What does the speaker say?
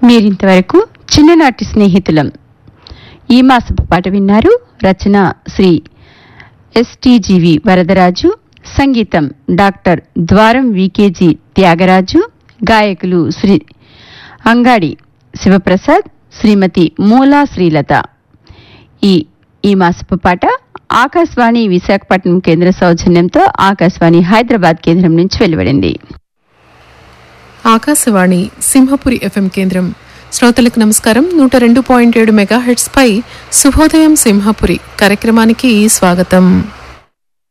మీరింతవరకు చిన్ననాటి స్నేహితులం ఈ మాసపు పాట విన్నారు రచన శ్రీ ఎస్టీజీవి వరదరాజు సంగీతం డాక్టర్ ద్వారం వికేజీ త్యాగరాజు గాయకులు శ్రీ అంగాడి శివప్రసాద్ శ్రీమతి మూలా శ్రీలత ఈ ఈ మాసపు పాట ఆకాశవాణి విశాఖపట్నం కేంద్ర సౌజన్యంతో ఆకాశవాణి హైదరాబాద్ కేంద్రం నుంచి వెలువడింది ఆకాశవాణి సింహపురి ఎఫ్ఎం కేంద్రం శ్రోతలకు నమస్కారం నూట రెండు పాయింట్ ఏడు మెగాహెట్స్ పై శుభోదయం సింహపురి కార్యక్రమానికి స్వాగతం